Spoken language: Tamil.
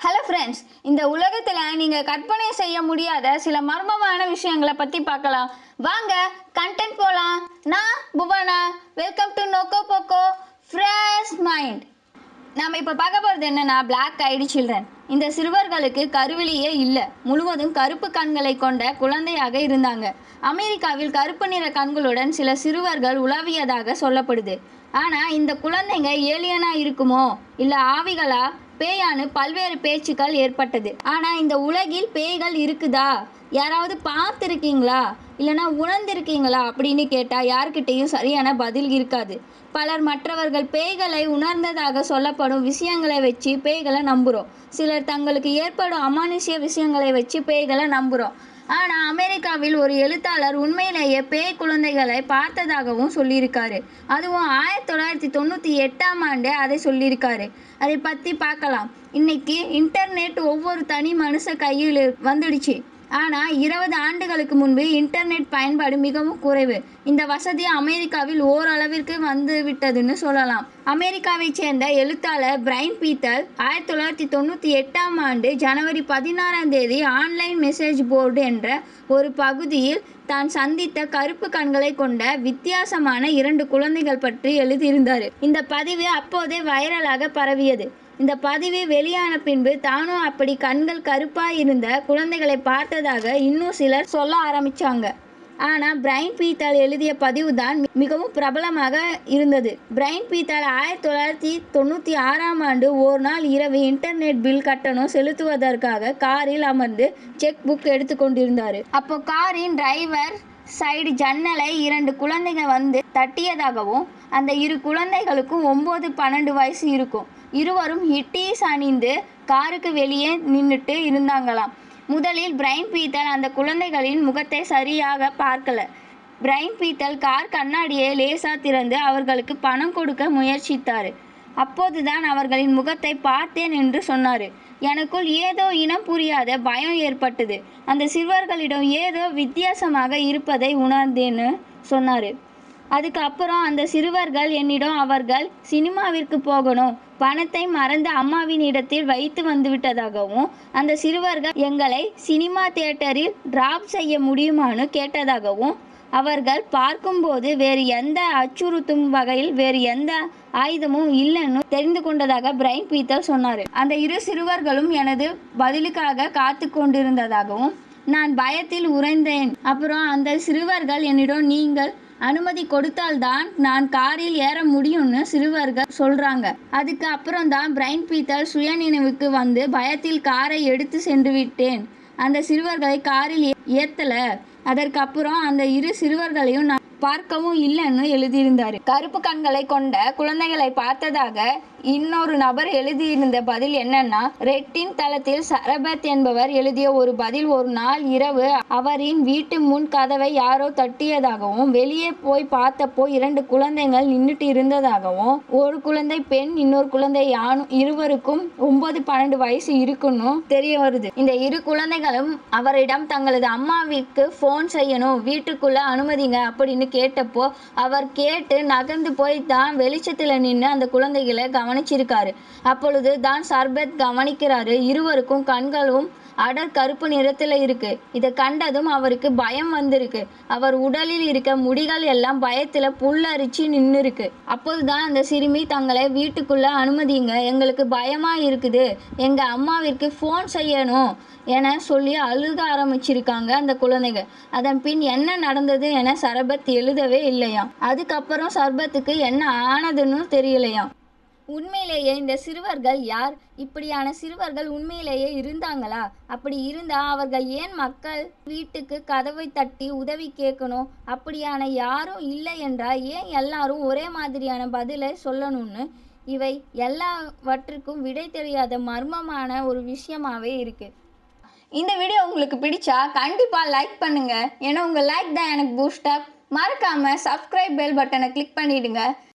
ஹலோ ஃப்ரெண்ட்ஸ் இந்த உலகத்தில் நீங்கள் கற்பனை செய்ய முடியாத சில மர்மமான விஷயங்களை பற்றி பார்க்கலாம் வாங்க கண்டென்ட் போகலாம் நான் புவனா வெல்கம் டு நோக்கோ போக்கோ ஃப்ரெஷ் மைண்ட் நாம் இப்போ பார்க்க போகிறது என்னன்னா Black ஐடி சில்ட்ரன் இந்த சிறுவர்களுக்கு கருவிலியே இல்லை முழுவதும் கருப்பு கண்களை கொண்ட குழந்தையாக இருந்தாங்க அமெரிக்காவில் கருப்பு நிற கண்களுடன் சில சிறுவர்கள் உலவியதாக சொல்லப்படுது ஆனால் இந்த குழந்தைங்க ஏலியனா இருக்குமோ இல்லை ஆவிகளா பேயான்னு பல்வேறு பேச்சுக்கள் ஏற்பட்டது ஆனால் இந்த உலகில் பேய்கள் இருக்குதா யாராவது பார்த்துருக்கீங்களா இல்லைன்னா உணர்ந்திருக்கீங்களா அப்படின்னு கேட்டால் யார்கிட்டேயும் சரியான பதில் இருக்காது பலர் மற்றவர்கள் பேய்களை உணர்ந்ததாக சொல்லப்படும் விஷயங்களை வச்சு பேய்களை நம்புகிறோம் சிலர் தங்களுக்கு ஏற்படும் அமானுஷ்ய விஷயங்களை வச்சு பேய்களை நம்புகிறோம் ஆனால் அமெரிக்காவில் ஒரு எழுத்தாளர் உண்மையிலேயே பேய் குழந்தைகளை பார்த்ததாகவும் சொல்லியிருக்காரு அதுவும் ஆயிரத்தி தொள்ளாயிரத்தி தொண்ணூற்றி எட்டாம் ஆண்டு அதை சொல்லியிருக்காரு அதை பற்றி பார்க்கலாம் இன்னைக்கு இன்டர்நெட் ஒவ்வொரு தனி மனுஷ கையில் வந்துடுச்சு ஆனால் இருபது ஆண்டுகளுக்கு முன்பு இன்டர்நெட் பயன்பாடு மிகவும் குறைவு இந்த வசதி அமெரிக்காவில் ஓரளவிற்கு வந்து விட்டதுன்னு சொல்லலாம் அமெரிக்காவைச் சேர்ந்த எழுத்தாளர் பிரைன் பீத்தல் ஆயிரத்தி தொள்ளாயிரத்தி தொண்ணூற்றி எட்டாம் ஆண்டு ஜனவரி பதினாறாம் தேதி ஆன்லைன் மெசேஜ் போர்டு என்ற ஒரு பகுதியில் தான் சந்தித்த கருப்பு கண்களை கொண்ட வித்தியாசமான இரண்டு குழந்தைகள் பற்றி எழுதியிருந்தார் இந்த பதிவு அப்போதே வைரலாக பரவியது இந்த பதிவு வெளியான பின்பு தானும் அப்படி கண்கள் கருப்பாக இருந்த குழந்தைகளை பார்த்ததாக இன்னும் சிலர் சொல்ல ஆரம்பிச்சாங்க ஆனால் பிரைன் பீத்தால் எழுதிய பதிவு தான் மிகவும் பிரபலமாக இருந்தது பிரைன் பீத்தால் ஆயிரத்தி தொள்ளாயிரத்தி தொண்ணூற்றி ஆறாம் ஆண்டு ஒரு நாள் இரவு இன்டர்நெட் பில் கட்டணம் செலுத்துவதற்காக காரில் அமர்ந்து செக் புக் எடுத்துக்கொண்டிருந்தார் அப்போ காரின் டிரைவர் சைடு ஜன்னலை இரண்டு குழந்தைங்க வந்து தட்டியதாகவும் அந்த இரு குழந்தைகளுக்கும் ஒம்பது பன்னெண்டு வயசு இருக்கும் இருவரும் ஹிட்டீஸ் அணிந்து காருக்கு வெளியே நின்றுட்டு இருந்தாங்களாம் முதலில் பிரைன் பீத்தல் அந்த குழந்தைகளின் முகத்தை சரியாக பார்க்கல பிரைன் பீத்தல் கார் கண்ணாடியை லேசா திறந்து அவர்களுக்கு பணம் கொடுக்க முயற்சித்தார் அப்போதுதான் அவர்களின் முகத்தை பார்த்தேன் என்று சொன்னார் எனக்குள் ஏதோ இனம் புரியாத பயம் ஏற்பட்டது அந்த சிறுவர்களிடம் ஏதோ வித்தியாசமாக இருப்பதை உணர்ந்தேன்னு சொன்னார் அதுக்கு அப்புறம் அந்த சிறுவர்கள் என்னிடம் அவர்கள் சினிமாவிற்கு போகணும் பணத்தை மறந்த அம்மாவின் இடத்தில் வைத்து வந்து விட்டதாகவும் அந்த சிறுவர்கள் எங்களை சினிமா தியேட்டரில் டிராப் செய்ய முடியுமான்னு கேட்டதாகவும் அவர்கள் பார்க்கும்போது வேறு எந்த அச்சுறுத்தும் வகையில் வேறு எந்த ஆயுதமும் இல்லைன்னு தெரிந்து கொண்டதாக பிரைன் பீத்தர் சொன்னார் அந்த இரு சிறுவர்களும் எனது பதிலுக்காக காத்து கொண்டிருந்ததாகவும் நான் பயத்தில் உறைந்தேன் அப்புறம் அந்த சிறுவர்கள் என்னிடம் நீங்கள் அனுமதி கொடுத்தால்தான் நான் காரில் ஏற முடியும்னு சிறுவர்கள் சொல்றாங்க அதுக்கு அப்புறம் தான் பிரைன் பீத்தர் சுயநினைவுக்கு வந்து பயத்தில் காரை எடுத்து சென்று விட்டேன் அந்த சிறுவர்களை காரில் ஏ- ஏத்தல அதற்கு அப்புறம் அந்த இரு சிறுவர்களையும் நான் பார்க்கவும் இல்லைன்னு எழுதியிருந்தார் கருப்பு கண்களை கொண்ட குழந்தைகளை பார்த்ததாக இன்னொரு நபர் எழுதியிருந்த பதில் என்னன்னா ரெட்டின் தளத்தில் சரபத் என்பவர் எழுதிய ஒரு பதில் ஒரு நாள் இரவு அவரின் வீட்டு முன் கதவை யாரோ தட்டியதாகவும் வெளியே போய் பார்த்தப்போ இரண்டு குழந்தைகள் நின்றுட்டு இருந்ததாகவும் ஒரு குழந்தை பெண் இன்னொரு குழந்தை ஆணும் இருவருக்கும் ஒன்பது பன்னெண்டு வயசு இருக்குன்னு தெரிய வருது இந்த இரு குழந்தைகளும் அவரிடம் தங்களது அம்மாவிற்கு ஃபோன் செய்யணும் வீட்டுக்குள்ள அனுமதிங்க அப்படின்னு கேட்டப்போ அவர் கேட்டு நகர்ந்து போய் தான் வெளிச்சத்தில் நின்று அந்த குழந்தைகளை கவனிச்சிருக்காரு அப்பொழுது தான் சர்பத் கவனிக்கிறாரு இருவருக்கும் கண்களும் அடர் கருப்பு நிறத்தில் இருக்கு இதை கண்டதும் அவருக்கு பயம் வந்திருக்கு அவர் உடலில் இருக்க முடிகள் எல்லாம் பயத்துல புல்லரிச்சு நின்று இருக்கு அப்போதுதான் அந்த சிறுமி தங்களை வீட்டுக்குள்ள அனுமதிங்க எங்களுக்கு பயமா இருக்குது எங்க அம்மாவிற்கு ஃபோன் செய்யணும் என சொல்லி அழுக ஆரம்பிச்சிருக்காங்க அந்த குழந்தைங்க அதன் பின் என்ன நடந்தது என சரபத் எழுதவே இல்லையாம் அதுக்கப்புறம் சர்பத்துக்கு என்ன ஆனதுன்னு தெரியலையாம் உண்மையிலேயே இந்த சிறுவர்கள் யார் இப்படியான சிறுவர்கள் உண்மையிலேயே இருந்தாங்களா அப்படி இருந்தா அவர்கள் ஏன் மக்கள் வீட்டுக்கு கதவை தட்டி உதவி கேட்கணும் அப்படியான யாரும் இல்லை என்றால் ஏன் எல்லாரும் ஒரே மாதிரியான பதிலை சொல்லணும்னு இவை எல்லாவற்றுக்கும் விடை தெரியாத மர்மமான ஒரு விஷயமாவே இருக்கு இந்த வீடியோ உங்களுக்கு பிடிச்சா கண்டிப்பாக லைக் பண்ணுங்க ஏன்னா உங்கள் லைக் தான் எனக்கு பூஸ்ட் அப் மறக்காம சப்ஸ்கிரைப் பெல் பட்டனை கிளிக் பண்ணிடுங்க